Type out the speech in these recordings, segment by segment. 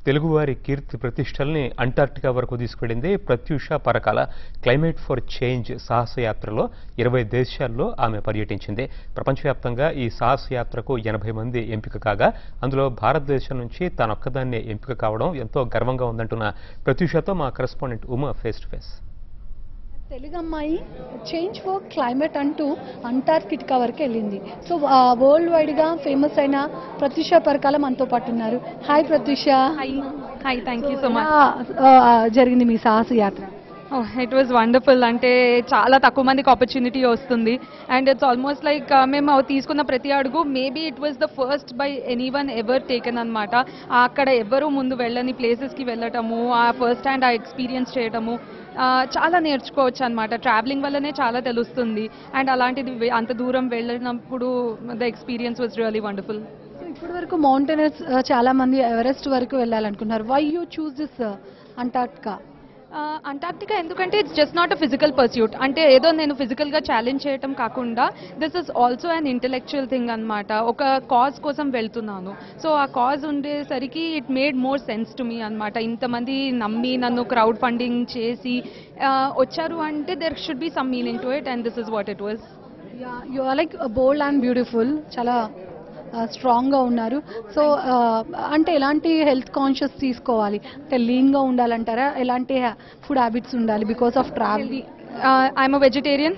తెలుగువారి కీర్తి ప్రతిష్టల్ని అంటార్క్టికా వరకు తీసుకెళ్లింది Prathyusha Parakala climate for change సాహసయాత్రలో ఇరవై దేశాల్లో ఆమె పర్యటించింది ప్రపంచవ్యాప్తంగా ఈ సాహసయాత్రకు ఎనభై మంది ఎంపిక కాగా అందులో భారతదేశం నుంచి తానొక్కదాన్నే ఎంపిక కావడం ఎంతో గర్వంగా ఉందంటున్న ప్రత్యూషతో మా correspondent Uma face to face Telugu అమ్మాయి చేంజ్ ఫర్ క్లైమేట్ అంటూ అంటార్కిటికా వరకు వెళ్ళింది సో వరల్డ్ వైడ్గా ఫేమస్ అయిన ప్రత్యూష పరకాల మనతో పాటు ఉన్నారు hi Prathyusha hi hi thank you so much ఎలా, ఆ, జరిగింది మీ సాహస యాత్ర ఇట్ వాజ్ వండర్ఫుల్ అంటే చాలా తక్కువ మందికి ఆపర్చునిటీ వస్తుంది అండ్ ఇట్స్ ఆల్మోస్ట్ లైక్ మేము తీసుకున్న ప్రతి అడుగు maybe it was the first by anyone ever taken అనమాట అక్కడ ఎవరు ముందు వెళ్ళని ప్లేసెస్కి వెళ్ళటము ఆ ఫస్ట్ హ్యాండ్ ఆ ఎక్స్పీరియన్స్ చేయటము ఆ, చాలా నేర్చుకోవచ్చు అనమాట ట్రావెలింగ్ వల్లనే చాలా తెలుస్తుంది అండ్ అలాంటిది వె- అంత దూరం వెళ్ళినప్పుడు the experience was really wonderful so ఇప్పటి వరకు మౌంటైనర్స్ చాలా మంది ఎవరెస్ట్ వరకు వెళ్ళాలనుకున్నారు why you choose this Antarctica Antarctica ఎందుకంటే it's just not a physical pursuit అంటే ఏదో నేను ఫిజికల్గా ఛాలెంజ్ చేయటం కాకుండా this is also an intellectual thing అనమాట ఒక కాజ్ కోసం వెళ్తున్నాను సో ఆ కాజ్ ఉండేసరికి it made more sense to me అనమాట ఇంతమంది నమ్మి నన్ను క్రౌడ్ ఫండింగ్ చేసి ఆ, వచ్చారు అంటే there should be some meaning to it and this is what it was you are like bold and beautiful చాలా స్ట్రాంగ్గా ఉన్నారు సో అంటే ఎలాంటి హెల్త్ కాన్షియస్ తీసుకోవాలి అంటే లీన్గా ఉండాలంటారా ఎలాంటి ఫుడ్ హ్యాబిట్స్ ఉండాలి because of travel I'm a vegetarian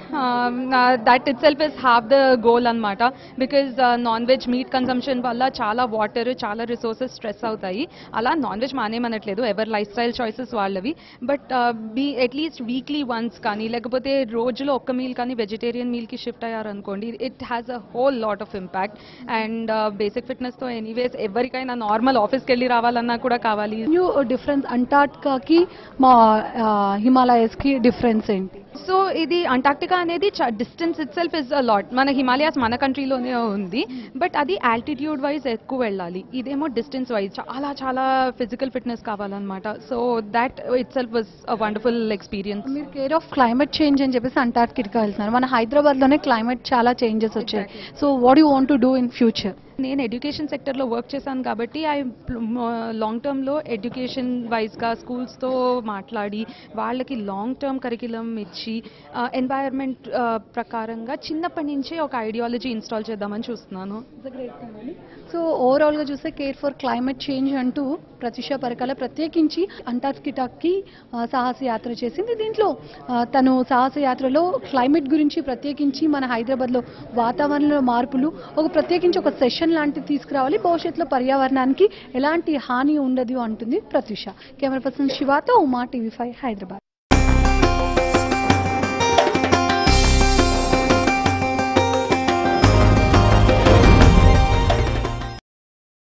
that itself is half the goal అనమాట because non veg meat consumption వల్ల చాలా వాటర్ చాలా రిసోర్సెస్ స్ట్రెస్ అవుతాయి అలా నాన్ వెజ్ మానేమనట్లేదు ఎవరి లైఫ్ స్టైల్ చాయిసెస్ వాళ్ళవి but be at least weekly once కానీ లేకపోతే రోజులో ఒక్క మీల్ కానీ వెజిటేరియన్ మీల్కి షిఫ్ట్ అయ్యారనుకోండి it has a whole lot of impact and basic ఫిట్నెస్తో ఎనీవేస్ ఎవరికైనా నార్మల్ ఆఫీస్కి వెళ్ళి రావాలన్నా కూడా కావాలి న్యూ డిఫరెన్స్ అంటార్క్టికాకి మా హిమాలయస్కి డిఫరెన్స్ ఏంటి సో ఇది అంటార్క్టికా అనేది distance itself is a lot మన హిమాలయాస్ మన కంట్రీలోనే ఉంది బట్ అది ఆల్టిట్యూడ్ వైజ్ ఎక్కువ వెళ్ళాలి ఇదేమో డిస్టెన్స్ వైజ్ చాలా చాలా ఫిజికల్ ఫిట్నెస్ కావాలన్నమాట so that itself was a wonderful experience మీరు కేర్ ఆఫ్ క్లైమేట్ చేంజ్ అని చెప్పేసి అంటార్క్టికా వెళ్తున్నారు మన హైదరాబాద్లోనే క్లైమేట్ చాలా చేంజెస్ వచ్చాయి so what you want to do in future నేను ఎడ్యుకేషన్ సెక్టర్లో వర్క్ చేశాను కాబట్టి ఐ లాంగ్ టర్మ్లో ఎడ్యుకేషన్ వైజ్గా స్కూల్స్తో మాట్లాడి వాళ్ళకి లాంగ్ టర్మ్ కరికులం ఇచ్చి ఎన్వైరన్మెంట్ ప్రకారంగా చిన్నప్పటి నుంచే ఒక ఐడియాలజీ ఇన్స్టాల్ చేద్దామని చూస్తున్నాను సో ఓవరాల్గా చూస్తే కేర్ ఫర్ క్లైమేట్ చేంజ్ అంటూ ప్రత్యుష పరకాల ప్రత్యేకించి అంటార్కిటాకి ఆ, సాహస యాత్ర చేసింది దీంట్లో ఆ, తను సాహస యాత్రలో క్లైమేట్ గురించి ప్రత్యేకించి మన హైదరాబాద్లో వాతావరణంలో మార్పులు ఒక ప్రత్యేకించి ఒక సెషన్ లాంటిది తీసుకురావాలి భవిష్యత్తులో పర్యావరణానికి ఎలాంటి హాని ఉండదు అంటుంది ప్రత్యుష కెమెరా పర్సన్ శివాతో ఉమా టీవీ ఫైవ్ హైదరాబాద్